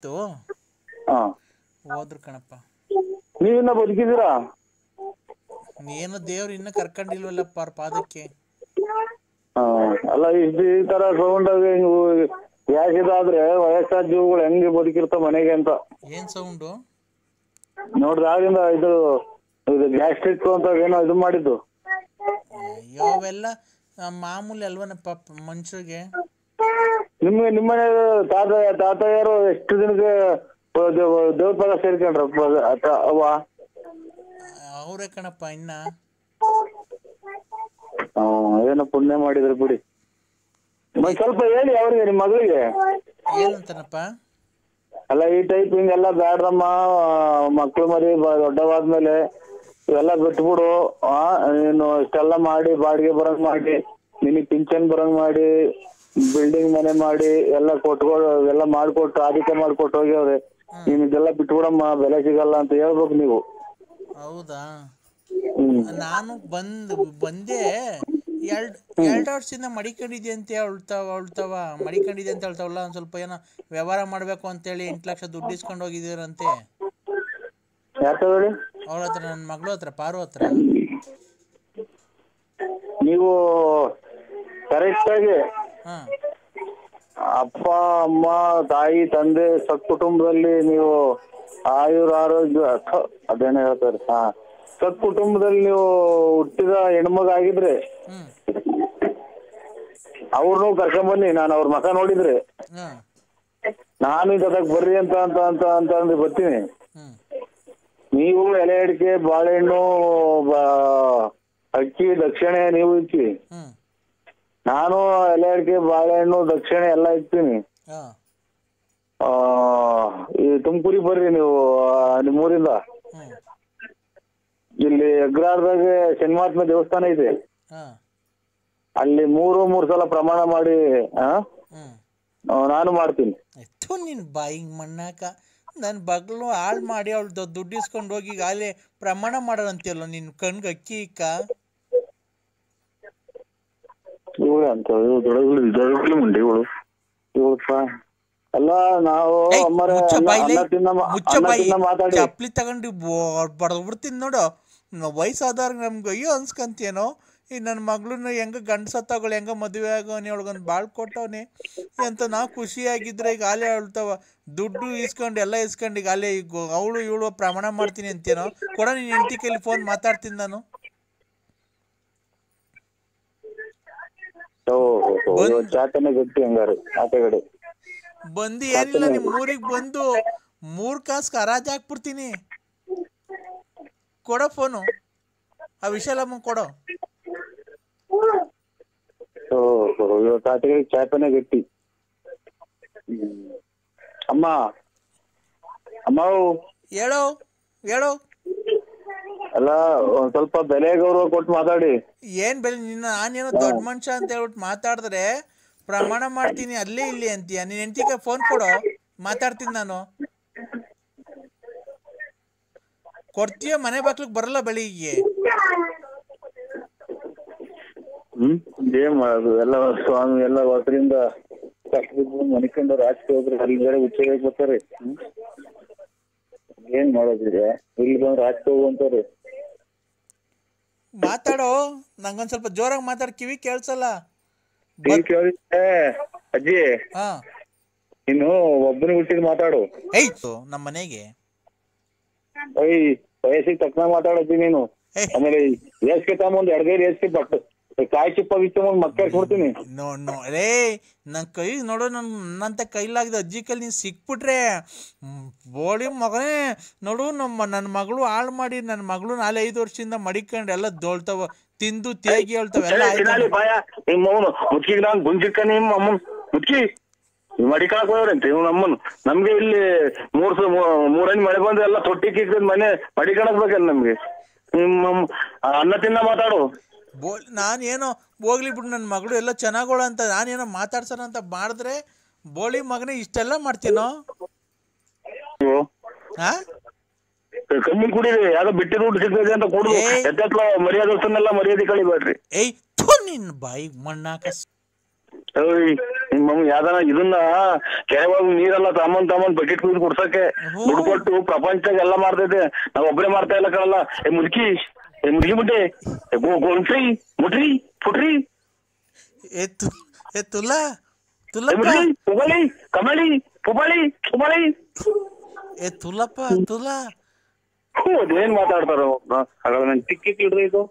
ಇತ್ತು ಹಾ ಹೋದ್ರು ಕಣಪ್ಪ ನೀವಿನ್ನ ಬದುಕಿದ್ದೀರಾ ಏನು ದೇವ್ರು ಇನ್ನೂ ಕರ್ಕೊಂಡಿಲ್ವಲ್ಲಪ್ಪ ಅವ್ರ ಪಾದಕ್ಕೆ ಹಾ ಅಲ್ಲ ಇಷ್ಟು ಈ ತರ ಸೌಂಡ್ ಗ್ಯಾಸ್ ಇದಾದ್ರೆ ವಯಸ್ಸಾದ ಜೀವಗಳು ಹೆಂಗೆ ಬದುಕಿರ್ತಾವ ಮನೆಗೆ ಅಂತ ಏನು ಸೌಂಡು ನೋಡ್ರಿ ಆಗಿಂದ ಇದು ಇದು ಗ್ಯಾಸ್ಟ್ರಿಕ್ ಅಂತ ಏನೋ ಇದು ಮಾಡಿದ್ದು ಅಯ್ಯೋ ಅವೆಲ್ಲ ಆ, ಮಾಮೂಲಿ ಅಲ್ವನಪ್ಪ ಮನುಷ್ಯರಿಗೆ ನಿಮ್ಗೆ ನಿಮ್ಮನೆ ತಾತ ತಾತಯ್ಯರು ಎಷ್ಟು ದಿನಕ್ಕೆ ದೇವ್ರ ಪದ ಸೇರ್ಕೊಂಡ್ರ ಅವ ಅವರೇ ಕಣಪ್ಪ ಇನ್ನ ಹ್ಮ್, ಏನೋ ಪುಣ್ಯ ಮಾಡಿದ್ರಿ ಬಿಡಿ ಒಂದ್ ಸ್ವಲ್ಪ ಹೇಳಿ ಅವ್ರಿಗೆ ನಿಮ್ ಮಗಳಿಗೆ ಏನಂತನಪ್ಪ ಅಲ್ಲ ಈ ಟೈಪ್ ಹಿಂಗೆಲ್ಲ ಬ್ಯಾಡ್ರಮ್ಮ ಮಕ್ಳು ಮರಿ ಬ- ದೊಡ್ಡವಾದ್ಮೇಲೆ ಇವೆಲ್ಲ ಬಿಟ್ಬಿಡು ಆ ನೀನು ಇಷ್ಟೆಲ್ಲ ಮಾಡಿ ಬಾಡಿಗೆ ಬರಂಗ್ ಮಾಡಿ ನಿನಗ್ ಪಿಂಚನ್ ಬರಂಗ್ ಮಾಡಿ ಬಿಲ್ಡಿಂಗ್ ಮನೆ ಮಾಡಿ ಎಲ್ಲ ಕೊಟ್ಕೊಡು ಎಲ್ಲ ಮಾಡ್ಕೊಟ್ಟು ಆದಿತ್ಯ ಮಾಡ್ಕೊಟ್ಟು ಹೋಗ್ಯವ್ರೆ ನೀನ್ ಇದೆಲ್ಲ ಬಿಟ್ಬಿಡಮ್ಮ ಬೆಲೆ ಸಿಗಲ್ಲ ಅಂತ ಹೇಳ್ಬೇಕು ನೀವು ಹೌದಾ ಹ್ಮ್ ನಾನು ಬಂದ್ ಬಂದೆ ಎರಡ್ ಎರಡು ವರ್ಷದಿಂದ ಮಡಿಕೊಂಡಿದ್ದೆ ಅಂತ ಹೇಳ್ತಾವ ಹೇಳ್ತಾವ ಮಡಿಕೊಂಡಿದ್ದೆ ಅಂತ ಹೇಳ್ತಾವಲ್ಲ ಒಂದ್ ಸ್ವಲ್ಪ ಏನೋ ವ್ಯವಹಾರ ಮಾಡ್ಬೇಕು ಅಂತೇಳಿ ಎಂಟು ಲಕ್ಷ ದುಡ್ಡು ಇಸ್ಕೊಂಡು ಹೋಗಿದ್ದೀರಂತೆ ಯಾಕೆ ಹೇಳಿ ಅವ್ರ ಹತ್ರ ನನ್ನ ಮಗಳು ಹತ್ರ ಪಾರು ಹತ್ರ ನೀವು ಕರೆಕ್ಟ್ ಆಗಿ ಹಾ ಅಪ್ಪ ಅಮ್ಮ ತಾಯಿ ತಂದೆ ಸತ್ ಕುಟುಂಬದಲ್ಲಿ ನೀವು ಆಯುರ ಆರೋಗ್ಯ ಥ, ಅದೇನೋ ಹೇಳ್ತಾರೆ ಹಾ ಸತ್ ಕುಟುಂಬದಲ್ಲಿ ನೀವು ಹುಟ್ಟಿದ ಹೆಣ್ಮಗ ಆಗಿದ್ರೆ ಹ್ಮ್ ಅವ್ರನ್ನೂ ಕರ್ಕೊಂಬನ್ನಿ ನಾನು ಅವ್ರ ಮಕ ನೋಡಿದ್ರೆ ಹಾ ನಾನು ಇದಕ್ಕೆ ಬರ್ರಿ ಅಂತ ಅಂತ ಅಂತ ಅಂತ ಅಂದು ಬರ್ತೀನಿ ಹ್ಮ್ ನೀವು ಎಲೆ ಅಡಿಕೆ ಬಾಳೆಹಣ್ಣು ಬ- ಅಕ್ಕಿ ದಕ್ಷಿಣೆ ನೀವು ಇಕ್ಕಿ ಹ್ಮ್ ನಾನು ಎಲೆ ಅಡಿಕೆ ಬಾಳೆಹಣ್ಣು ದಕ್ಷಿಣೆ ಎಲ್ಲ ಇಕ್ತೀನಿ ಹಾ ಆ, ಈ ತುಮಕೂರಿಗೆ ಬರ್ರಿ ನೀವು ಆ, ನಿಮ್ಮೂರಿಂದ ಹ್ಮ್ ಇಲ್ಲಿ ಅಗ್ರಾರದಾಗ ಶನಿಮಾತ್ಮ ದೇವಸ್ಥಾನ ಇದೆ ಹಾ ಅಲ್ಲಿ ಮೂರು ಮೂರು ಸಲ ಪ್ರಮಾಣ ಮಾಡಿ ಆ, ಹ್ಮ್ ಆ, ನಾನು ಮಾಡ್ತೀನಿ ಎತ್ತು ನಿನ್ ಬಾಯಿಗೆ ಮಣ್ಣಾಕ ನನ್ನ ಬಗ್ಲು ಹಾಳು ಮಾಡಿ ಅವಳು ದುಡ್ಡು ಇಸ್ಕೊಂಡು ಹೋಗಿ ಈಗ ಅಲ್ಲೇ ಪ್ರಮಾಣ ಮಾಡೋರಂತೀಯಲ್ಲ ನಿನ್ನ ಕಣ್ಗೆ ಅಕ್ಕಿ ಇಕ್ಕ ಇವಳು ಅಂತ ಇವ್ಳು ದೊಡ್ಡಗಳು ದೊಡ್ಡಗಳು ಮುಂಡಿ ಇವಳು ಇವಳಪ್ಪ ಅಲ್ಲ ನಾವು ಏಯ್, ಅಮ್ಮರೇ ಮುಚ್ಚ ಅನ್ನ- ಬಾಯ್ಲಿ ಅನ್ನ ತಿನ್ನ ಮಾ- ಮುಚ್ಚ ಅನ್ನ ಬಾಯಿ ತಿನ್ನ ಮಾತಾಡಿ ಚಪ್ಲಿ ತಗೊಂಡು ಬಡದ್ಬಿಡ್ತೀನಿ ನೋಡು ನ- ವಯಸ್ಸಾದವ್ರಿಗೆ ನಮ್ಗೆ ಅಯ್ಯೋ ಅನ್ಸ್ಕಂತೀನೋ ಈ ನನ್ನ ಮಗಳನ್ನ ಹೆಂಗ ಗಂಡ ಸತ್ತವಳು ಹೆಂಗ ಮದುವೆ ಆಗೋನಿ ಅವಳಿಗೊಂದು ಬಾಳ್ ಕೊಟ್ಟವನಿ ಅಂತ ನಾವು ಖುಷಿಯಾಗಿದ್ರೆ ಈಗ ಆಲೆ ಹೇಳ್ತಾವ ದುಡ್ಡು ಇಸ್ಕೊಂಡು ಎಲ್ಲ ಇಸ್ಕೊಂಡು ಈಗ ಅಲ್ಲೇ ಈಗ ಅವಳು ಇವಳು ಪ್ರಮಾಣ ಮಾಡ್ತೀನಿ ಅಂತೇನೋ ಕೊಡ ನೀನು ಹೆಂಡತಿ ಕೈಲಿ ಫೋನ್ ಮಾತಾಡ್ತೀನಿ ನಾನು ಓ ಹೋ, ಹೋ, ಬಂದ್- ಇವತ್ತು ಚಾತನೆ ಗಟ್ಟಿ ಹಂಗಾರೆ ಆಚೆಗಡೆ ಬಂದು ಏನಿಲ್ಲ ನಿಮ್ಮ ಊರಿಗೆ ಬಂದು ಮೂರು ಕಾಸು ಹರಾಜ್ ಹಾಕ್ಬಿಡ್ತೀನಿ ಕೊಡೋ ಫೋನು ಆ ವಿಶಾಲಮ್ಮ ಕೊಡೋ ಓ ಹೋ, ಇವತ್ತು ಆಚೆಗಡೆ ಚಾತನೆ ಗಟ್ಟಿ ಹ್ಮ್. ಅಮ್ಮ ಅಮ್ಮ ಹೇಳೋ ಹೇಳೋ ಅಲ್ಲ ಒಂದ್ ಸ್ವಲ್ಪ ಬೆಲೆ ಗೌರವ ಕೊಟ್ಟು ಮಾತಾಡಿ ಏನ್ ಬೆಲೆ ನಿನ್ನ ನಾನೇನೋ ದೊಡ್ಡ ಮನುಷ್ಯ ಅಂತ ಹೇಳ್ಬಿಟ್ಟು ಮಾತಾಡಿದ್ರೆ ಪ್ರಮಾಣ ಮಾಡ್ತೀನಿ ಅಲ್ಲೇ ಇಲ್ಲಿ ಅಂತೀಯ ನೀನ್ ಹೆಂಡತಿಗೆ ಫೋನ್ ಕೊಡು ಮಾತಾಡ್ತೀನಿ ನಾನು ಕೊಡ್ತೀಯ ಮನೆ ಬಾಗ್ಲಿಗೆ ಬರಲ್ಲ ಬೆಳಿಗ್ಗೆ ಹ್ಮ್ ಏನ್ ಮಾಡೋದು ಎಲ್ಲ ಸ್ವಾಮಿ ಎಲ್ಲ ಹೊಸರಿಂದ ಕಷ್ಟಬಿದ್ದು ಮನಿಕೊಂಡು ರಾಜಕೀಯ ಹೋದ್ರೆ ಅಲ್ಲಿ ಬೇರೆ ಉಚ್ಚಗೆ ಬರ್ತಾರೆ ಹ್ಮ್? ಏನ್ ಮಾಡೋದಿದೆ ಇಲ್ಲಿ ಬಂದು ರಾಜಕೀಯ ಹೋಗುವಂತಾರೆ ಮಾತಾಡೋ ನಂಗೊಂದ್ ಸ್ವಲ್ಪ ಜೋರಾಗಿ ಮಾತಾಡ್ ಕಿವಿ ಕೇಳ್ಸಲ್ಲ ಟಿವಿ ಕೇಳಿದ್ರೆ ಅಜ್ಜಿ ಹಾ ನೀನು ಒಬ್ಬನಿಗೆ ಹುಟ್ಟಿದ್ ಮಾತಾಡು ಏಯ್ ನಮ್ಮ ಮನೆಗೆ ಓಯ್ ವಯಸ್ಸಿಗೆ ತಕ್ಕನ ಮಾತಾಡಜ್ಜಿ ನೀನು ಏಯ್ ಆಮೇಲೆ ಏಸ್ಕೆ ತಗೊಂಬಂದ್ ಎಡಗೈ ಏಸ್ಕೆ ಬಟ್ ಕಾಯಿ ಚಿಪ್ಪ ಬಿಚ್ಚ ಮಕ್ಕ ಕೊಡ್ತೀನಿ ನೋ ನೋ ರೇ ನನ್ನ ಕೈ ನೋಡು ನನ್ನ ನನ್ನಂತ ಕೈಲಾಗಿದೆ ಅಜ್ಜಿ ಕೈಲಿ ನೀನು ಸಿಕ್ಬಿಟ್ರೆ ಮ್, ಬೋಳಿ ಮಗನೇ ನೋಡು ನಮ್ಮ ನನ್ನ ಮಗಳು ಹಾಳು ಮಾಡಿ ನನ್ನ ಮಗಳು ನಾಳೆ ಐದು ವರ್ಷದಿಂದ ಮಡಿಕೊಂಡು ಎಲ್ಲ ದೋಳ್ತಾವ ತಿಂದು ತೇಗಿ ಹೇಳ್ತಾವ ಎಲ್ಲ ಆಯ್ತು ತಿನ್ನಾಲಿ ಬಾಯ ನಿಮ್ಮ ಅವನು ಮುಚ್ಚಿಗೆ ನಾನು ಗುಂಜಿಕ್ಕ ನಿಮ್ಮ ಅಮ್ಮನ್ ಮುಚ್ಚಿ ಮಡಿಕಾಕ್ ಹೋಗ್ರಂತೆ ಇವ್ ನಮ್ಮನ್ ನಮ್ಗೆ ಇಲ್ಲಿ ಮೂರ್ ಸ ಮೂರನೇ ಮಳೆ ಬಂದು ಎಲ್ಲ ತೊಟ್ಟಿ ಕಿಕ್ಕದ್ ಮನೆ ಮಡಿಕಣಕ್ ಬೇಕಲ್ಲ ನಮ್ಗೆ ನಿಮ್ಮ ಅಮ್ಮ- ಆ, ಅನ್ನ ತಿನ್ನ ಮಾತಾಡು ಬೋಲ್ ನಾನೇನೋ ಹೋಗ್ಲಿ ಬಿಡು ನನ್ನ ಮಗಳು ಎಲ್ಲ ಚೆನ್ನಾಗೋಳ ಅಂತ ನಾನೇನೋ ಮಾತಾಡ್ಸೋಣ ಅಂತ ಮಾಡಿದ್ರೆ ಬೋಳಿ ಮಗನೇ ಇಷ್ಟೆಲ್ಲ ಮಾಡ್ತೀನೋ ನೀವು ಹಾ ಕಮ್ಮಿನ್ ಕುಡೀರಿ ಯಾವ್ದೋ ಬಿಟ್ಟಿ ದುಡ್ಡು ಸಿಗ್ತದೆ ಅಂತ ಕುಡಿದು ಏಯ್. ಎತ್ತತ್ಲ ಮರ್ಯಾದಸ್ತನ್ನೆಲ್ಲ ಮರ್ಯಾದೆ ಕಳಿಬೇಡ್ರಿ ಏಯ್ ಥು ನಿನ್ನ ಬಾಯಿಗೆ ಮಣ್ಣಾಕ ಓಯ್ ನಿಮ್ಮ ಮಮ್ಮಿ ಯಾವ್ದಾನ ಇದನ್ನ ಕೆರೆವಾಗ ನೀರೆಲ್ಲ ತಮ್ಮನ್ ತಮ್ಮನ್ ಬಕೆಟ್ ಕುಯ್ದು ಕುಡ್ಸಕ್ಕೆ ಹೋ. ದುಡ್ಡು ಕೊಟ್ಟು ಪ್ರಪಂಚದಾಗ ಎಲ್ಲ ಮಾಡ್ತೈತೆ ನಾವ್ ಒಬ್ಬರೇ ಮಾಡ್ತಾ ಇಲ್ಲ ಕಣಲ್ಲ ಏ ಮುದುಕಿ ಏ ಮುದುಕಿ ಮುಟ್ಟೆ ಏ ಗೋ ಗೋಣ್ಸ್ರಿ ಮುಟ್ರಿ ಪುಟ್ರಿ ಏ ತು ಏ ತುಲಾ ಏ ತುಲಪ್ಪ ಮುಟ್ರಿ ಪುಬಳಿ ಕಮಳಿ ಪುಬಳಿ ಪುಬಳಿ ಏ ತುಲಪ್ಪ ತುಲಾ ಹ್ಞೂ ಅದೇನ್ ಮಾತಾಡ್ತಾರೋ ಹಾಗಾದ್ರೆ ನನ್ ಟಿಕ್ಕಿ ಹಿಡ್ದು ಇದು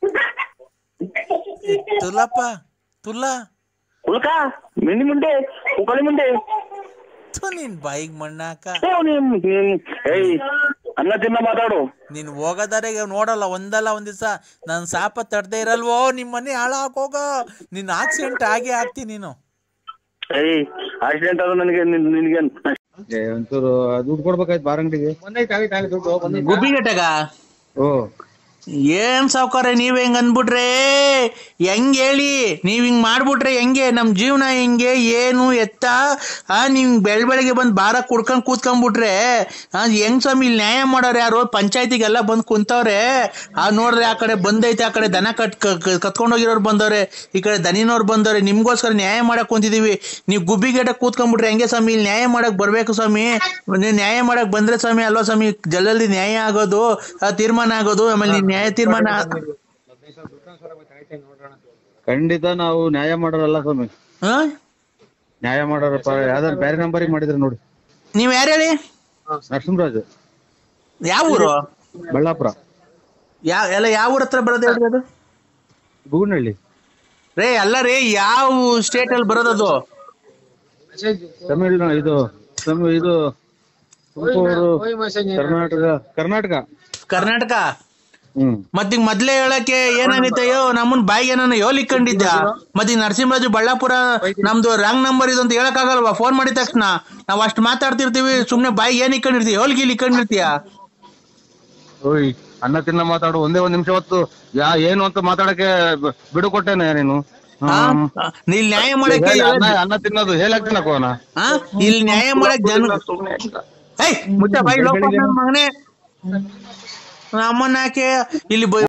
ಏ ತುಲಪ್ಪ ತುಲಾ ಉಳ್ಕ ಮಿಂಡಿ ಮುಂಡೆ ಉಕಳಿ ಮುಂಡೆ ಥು ನಿನ್ ಬಾಯಿಗೆ ಮಣ್ಣಾಕ ಏ, ನೀನ್- ನೀನ್- ಏಯ್ ಅನ್ನ ತಿನ್ನ ಮಾತಾಡು ನೀನ್ ಹೋಗೋದಾರೆಗೆ ನೋಡಲ್ಲ ಒಂದಲ್ಲ ಒಂದ್ ದಿವಸ ನನ್ ಸಾಪ ತಡ್ದೇ ಇರಲ್ವೋ ನಿಮ್ ಮನೆ ಹಾಳಾಕೋಗ ನಿನ್ ಆಕ್ಸಿಡೆಂಟ್ ಆಗೇ ಆಗ್ತಿ ನೀನು ಏಯ್ ಆಕ್ಸಿಡೆಂಟ್ ಆದ್ರೆ ನನಗೆ ನಿನ್- ನಿನ್ಗೆ ಏ, ಒಂಚೂರು ದುಡ್ಡು ಕೊಡ್ಬೇಕಾಯ್ತು ಬಾರ್ ಅಂಗಡಿಗೆ ಗುಬ್ಬಿಗಟ್ಟಗ ಓ ಏನ್ ಸಾವ್ಕಾರ ನೀವ್ ಹೆಂಗ್ ಅನ್ಬಿಟ್ರೆ ಹೆಂಗ್ ಹೇಳಿ ನೀವ್ ಹಿಂಗ್ ಮಾಡ್ಬಿಟ್ರೆ ಹೆಂಗೆ ನಮ್ ಜೀವನ ಹೆಂಗೆ ಏನು ಎತ್ತ ಆ ನೀವ್ ಬೆಳ್ ಬೆಳಗ್ಗೆ ಬಂದ್ ಬಾರ ಕುಡ್ಕೊಂಡ್ ಕೂತ್ಕೊಂಡ್ಬಿಟ್ರೆ ಆ ಹೆಂಗ್ ಸ್ವಾಮಿ ಇಲ್ಲಿ ನ್ಯಾಯ ಮಾಡೋರು ಯಾರು ಪಂಚಾಯತಿಗೆಲ್ಲ ಬಂದ್ ಕುಂತವ್ರೆ ಆ ನೋಡ್ರಿ ಆ ಕಡೆ ಬಂದೈತೆ ಆ ಕಡೆ ದನ ಕಟ್ ಕತ್ಕೊಂಡ್ ಹೋಗಿರೋರು ಬಂದವ್ರೆ ಈ ಕಡೆ ದನಿನವ್ರು ಬಂದವ್ರೆ ನಿಮ್ಗೋಸ್ಕರ ನ್ಯಾಯ ಮಾಡಕ್ ಕುಂತಿದೀವಿ ನೀವ್ ಗುಬ್ಬಿಗೇಟ ಕೂತ್ಕೊಂಡ್ಬಿಟ್ರೆ ಹೆಂಗೆ ಸ್ವಾಮಿ ಇಲ್ಲಿ ನ್ಯಾಯ ಮಾಡಕ್ ಬರ್ಬೇಕು ಸ್ವಾಮಿ ನೀವ್ ನ್ಯಾಯ ಮಾಡಕ್ ಬಂದ್ರೆ ಸ್ವಾಮಿ ಅಲ್ವಾ ಸ್ವಾಮಿ ಜಲ್ದಿ ನ್ಯಾಯ ಆಗೋದು ಆ ತೀರ್ಮಾನ ಆಗೋದು ಆಮೇಲೆ ನೀವ್ ನ್ಯಾಯ ತೀರ್ಮಾನ ಖಂಡಿತ ನಾವು ನ್ಯಾಯ ಮಾಡೋರಲ್ಲ ಸ್ವಾಮಿ ಆ? ನ್ಯಾಯ ಮಾಡೋರಪ್ಪ ಯಾವ್ದಾರು ಬೇರೆ ನಂಬರಿಗೆ ಮಾಡಿದ್ರೆ ನೋಡಿ ನೀವ್ ಯಾರು ಹೇಳಿ ನರಸಿಂಹರಾಜ್ ಯಾವ ಊರು ಬಳ್ಳಾಪುರ ಯಾವ ಎಲ್ಲ ಯಾವ ಊರ ಹತ್ರ ಬರೋದು ಹೇಳ್ರಿ ಅದು ಬೂಗನಹಳ್ಳಿ ರೇ ಅಲ್ಲ ರೀ ಯಾವ ಸ್ಟೇಟ್ ಅಲ್ಲಿ ಬರೋದದು ತಮಿಳ್ನಾಡು ಇದು ತಮಿ ಇದು ತುಮಕೂರು ಕರ್ನಾಟಕ ಕರ್ನಾಟಕ ಕರ್ನಾಟಕ ಹ್ಮ್ ಮತ್ತೀಗ ಮೊದ್ಲೇ ಹೇಳಕ್ಕೆ ಏನಾಗಿತ್ತಯ್ಯೋ ನಮ್ಮನ್ ಬಾಯಿಗೆ ನಾನು ಯೋಲಿಕೊಂಡಿದ್ದ ಮತ್ತೆ ನರಸಿಂಹರಾಜು ಬಳ್ಳಾಪುರ ನಮ್ದು ರಾಂಗ್ ನಂಬರ್ ಇದು ಅಂತ ಹೇಳಕ್ಕಾಗಲ್ವಾ ಫೋನ್ ಮಾಡಿದ ತಕ್ಷಣ ನಾವ್ ಅಷ್ಟ್ ಮಾತಾಡ್ತಿರ್ತೀವಿ ಸುಮ್ನೆ ಬಾಯಿಗೆ ಏನ್ ಇಕ್ಕೊಂಡಿರ್ತೀವಿ ಹೋಲ್ಗಿಲ್ ಇಕ್ಕೊಂಡಿರ್ತೀಯ ಓಯ್ ಅನ್ನ ತಿನ್ನ ಮಾತಾಡು ಒಂದೇ ಒಂದ್ ನಿಮಿಷ ಹೊತ್ತು ಯಾ ಏನು ಅಂತ ಮಾತಾಡಕ್ಕೆ ಬ- ಬಿಡು ಕೊಟ್ಟೇನೆ ನೀನು ಆ? ಹ್ಮ್. ನೀಲ್ ನ್ಯಾಯ ಮಾಡಕ್ಕೆ ಹೇಳಿ, ಅನ್ನ ಅನ್ನ ತಿನ್ನೋದು ಹೇಳಕ್ ಕೋನ ಆ? ಇಲ್ಲಿ ನ್ಯಾಯ ಮಾಡಕ್ ಜನ ಏಯ್ ಮುಚ್ಚ ಬಾಯಿ ಲೋಕ ಮಗನೇ ನಮ್ಮನ್ನ ಯಾಕೆ ಇಲ್ಲಿ ಬ-